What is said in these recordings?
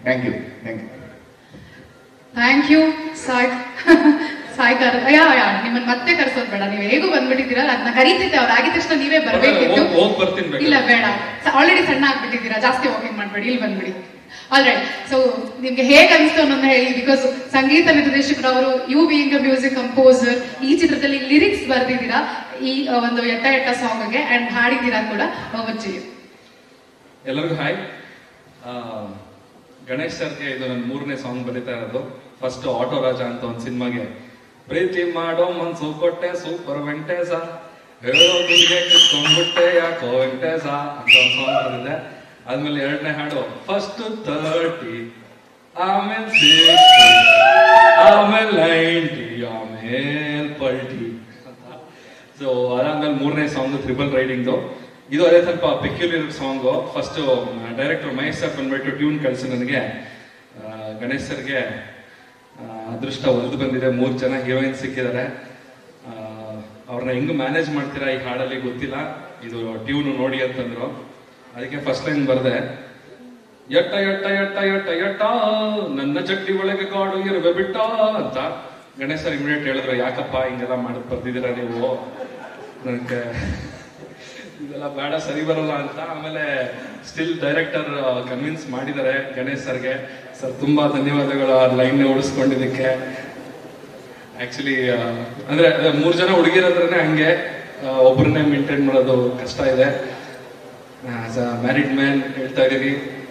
Thank you thank you thank you ಸಾಯ್ ಸಾಯ್ ಕರ್ ಯಾ ಯಾ ನಿಮ್ಮನ್ನ ಮತ್ತೆ ಕರ್ಸೋದ್ ಬೇಡ ನೀವು ಹೇಗೂ ಬಂದ್ಬಿಟ್ಟಿದ್ದೀರಾ ಅದನ್ನ ಕರೀತಿದ್ದೆ ಅವ್ರು ಆಗಿದ ತಕ್ಷಣ ನೀವೇ ಬರ್ಬೇಕಿತ್ತು ಹೋಗ್- ಹೋಗ್ ಬರ್ತೀನಿ ಬೇಕಾದ್ರೆ. ಇಲ್ಲ ಬೇಡ ಆಲ್ರೆಡಿ ಸಣ್ಣ ಆಗ್ಬಿಟ್ಟಿದ್ದೀರಾ ಜಾಸ್ತಿ ವಾಕಿಂಗ್ ಮಾಡ್ಬೇಡಿ ಇಲ್ಲಿ ಬಂದ್ಬಿಡಿ ಆಲ್ರೈಟ್ ಸೊ ನಿಮ್ಗೆ ಹೇಗೆ ಅನಿಸ್ತು ಅನ್ನೋದನ್ನ ಹೇಳಿ ಬಿಕಾಸ್ ಸಂಗೀತ ನಿರ್ದೇಶಕರು ಅವರು you being a music composer ಈ ಚಿತ್ರದಲ್ಲಿ ಲಿರಿಕ್ಸ್ ಬರ್ದಿದ್ದೀರಾ ಈ ಆ, ಒಂದು ಎಟ್ಟ ಎಟ್ಟ ಸಾಂಗ್ಗೆ ಅಂಡ್ ಹಾಡಿದ್ದೀರಾ ಕೂಡ ವಚ್ಚಿ ಎಲ್ಲರಿಗೂ ಹಾಯ್ ಗಣೇಶ್ ಸರ್ಗೆ ಇದು ನನ್ನ ಮೂರನೇ ಸಾಂಗ್ ಬರೀತಾ ಇರೋದು ಫಸ್ಟ್ ಆಟೋ ರಾಜ ಅಂತ ಒಂದು ಸಿನಿಮಾಗೆ ಪ್ರೀತಿ ಮಾಡೋ ಮನ್ಸು ಕೊಟ್ಟೆ ಸೂಪರ್ ವೆಂಕಟೇಶ ಹೇಳೋ ಗುಡಿಗೆ ಕಿತ್ಕೊಂಡ್ಬಿಟ್ಟೆ ಯಾಕೋ ವೆಂಕಟೇಶ ಅಂತ ಒಂದು ಸಾಂಗ್ ಬರೆದಿದೆ ಆದ್ಮೇಲೆ ಎರಡನೇ ಹಾಡು ಫಸ್ಟ್ ತರ್ಟಿ ಆಮೇಲೆ ಸಿಕ್ಸ್ಟಿ ಆಮೇಲೆ ನೈಂಟಿ ಆಮೇಲೆ ಪಲ್ಟಿ ಅಂತ ಸೊ ಅದಾದ್ಮೇಲೆ ಮೂರನೇ ಸಾಂಗ್ ತ್ರಿಬಲ್ ರೈಡಿಂಗ್ದು ಇದು ಅದೇ ಸ್ವಲ್ಪ peculiar song first director Mahesh sir ಬಂದ್ಬಿಟ್ಟು ಟ್ಯೂನ್ ಕಳಿಸಿ ನನಗೆ ಆ, ಗಣೇಶ್ ಸರ್ಗೆ ಆ, ಅದೃಷ್ಟ ಒಲ್ದು ಬಂದಿದೆ ಮೂರು ಜನ ಹೀರೋಯಿನ್ ಸಿಕ್ಕಿದ್ದಾರೆ ಆ, ಅವ್ರನ್ನ ಹೆಂಗ್ ಮ್ಯಾನೇಜ್ ಮಾಡ್ತೀರಾ ಈ ಹಾಡಲ್ಲಿ ಗೊತ್ತಿಲ್ಲ ಇದು ಟ್ಯೂನ್ ನೋಡಿ ಅಂತಂದ್ರು ಅದಕ್ಕೆ ಫಸ್ಟ್ ಲೈನ್ ಬರ್ದೆ ಎಟ್ಟ ಎಟ್ಟ ಎಟ್ಟ ಎಟ್ಟ ಎಟ್ಟ ನನ್ನ ಚಟ್ಟಿ ಒಳಗೆ ಕಾಡು ಇರುವೆ ಬಿಟ್ಟ ಅಂತ ಗಣೇಶ್ ಸರ್ ಇಮಿಡಿಯೇಟ್ ಹೇಳಿದ್ರು ಯಾಕಪ್ಪ ಹಿಂಗೆಲ್ಲ ಮಾಡಕ್ ಬರ್ದಿದ್ದೀರಾ ನೀವು ನನಗೆ ಇದೆಲ್ಲ ಬೇಡ ಸರಿ ಬರಲ್ಲ ಅಂತ ಆಮೇಲೆ ಸ್ಟಿಲ್ ಡೈರೆಕ್ಟರ್ ಕನ್ವಿನ್ಸ್ ಮಾಡಿದ್ದಾರೆ ಗಣೇಶ್ ಸರ್ಗೆ ಸರ್ ತುಂಬಾ ಧನ್ಯವಾದಗಳು ಆ ಲೈನ್ ಉಳಿಸ್ಕೊಂಡಿದ್ದಕ್ಕೆ ಆಕ್ಚುಲಿ ಅಂದ್ರೆ ಅದೇ ಮೂರ್ ಜನ ಹುಡುಗಿರಂದ್ರೆ ಹಂಗೆ ಆ, ಒಬ್ರನ್ನೇ ಮೇಂಟೈನ್ ಮಾಡೋದು ಕಷ್ಟ ಇದೆ ಮ್ಯಾರಿಡ್ ಮ್ಯಾನ್ ಹೇಳ್ತಾ ಇದೀನಿ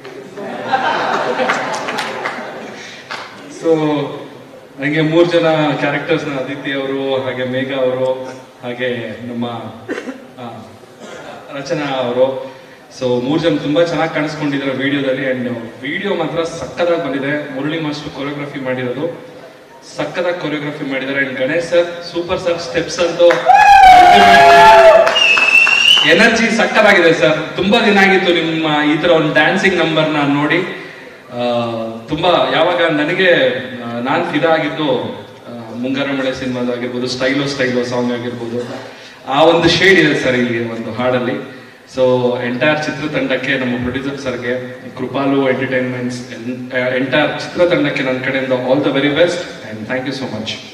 ಸೊ ನನಗೆ ಮೂರ್ ಜನ ಕ್ಯಾರೆಕ್ಟರ್ಸ್ ಅದಿತಿ ಅವರು ಹಾಗೆ ಮೇಘ ಅವರು ಹಾಗೆ ನಮ್ಮ ಆ, ರಚನಾ ಅವರು ಸೊ ಮೂರ್ ಜನ ತುಂಬಾ ಚೆನ್ನಾಗಿ ಕಾಣಿಸ್ಕೊಂಡಿದ್ದಾರೆ ವಿಡಿಯೋದಲ್ಲಿ ಅಂಡ್ ವಿಡಿಯೋ ಮಾತ್ರ ಸಕ್ಕದಾಗಿ ಬಂದಿದೆ ಮುರಳಿ ಮಾಸ್ಟರ್ ಕೊರಿಯೋಗ್ರಫಿ ಮಾಡಿರೋದು ಸಕ್ಕದಾಗಿ ಕೊರಿಯೋಗ್ರಫಿ ಮಾಡಿದ್ದಾರೆ and Ganesh sir super sir steps ಅಂತೂ ಎನರ್ಜಿ ಸಕ್ಕತ್ತಾಗಿದೆ ಸರ್ ತುಂಬಾ ದಿನ ಆಗಿತ್ತು ನಿಮ್ಮ ಈ ತರ ಒಂದು ಡ್ಯಾನ್ಸಿಂಗ್ ನಂಬರ್ ನಾನು ನೋಡಿ ಆ, ತುಂಬಾ ಯಾವಾಗ ನನಗೆ ಆ, ನಾನ್ ಫಿದಾ ಆಗಿದ್ದು ಆ, ಮುಂಗಾರ ಮಳೆ ಸಿನಿಮಾದಾಗಿರ್ಬೋದು ಸ್ಟೈಲೋ ಸ್ಟೈಲೋ ಸಾಂಗ್ ಆಗಿರ್ಬೋದು ಆ ಒಂದು ಶೇಡ್ ಇದೆ ಸರ್ ಇಲ್ಲಿ ಒಂದು ಹಾಡಲ್ಲಿ ಸೊ ಎಂಟೈರ್ ಚಿತ್ರತಂಡಕ್ಕೆ ನಮ್ಮ ಪ್ರೊಡ್ಯೂಸರ್ ಸರ್ಗೆ ಕೃಪಾಲು ಎಂಟರ್ಟೈನ್ಮೆಂಟ್ಸ್ ಎಂಟೈರ್ ಚಿತ್ರತಂಡಕ್ಕೆ ನನ್ನ ಕಡೆಯಿಂದ all the very best and thank you so much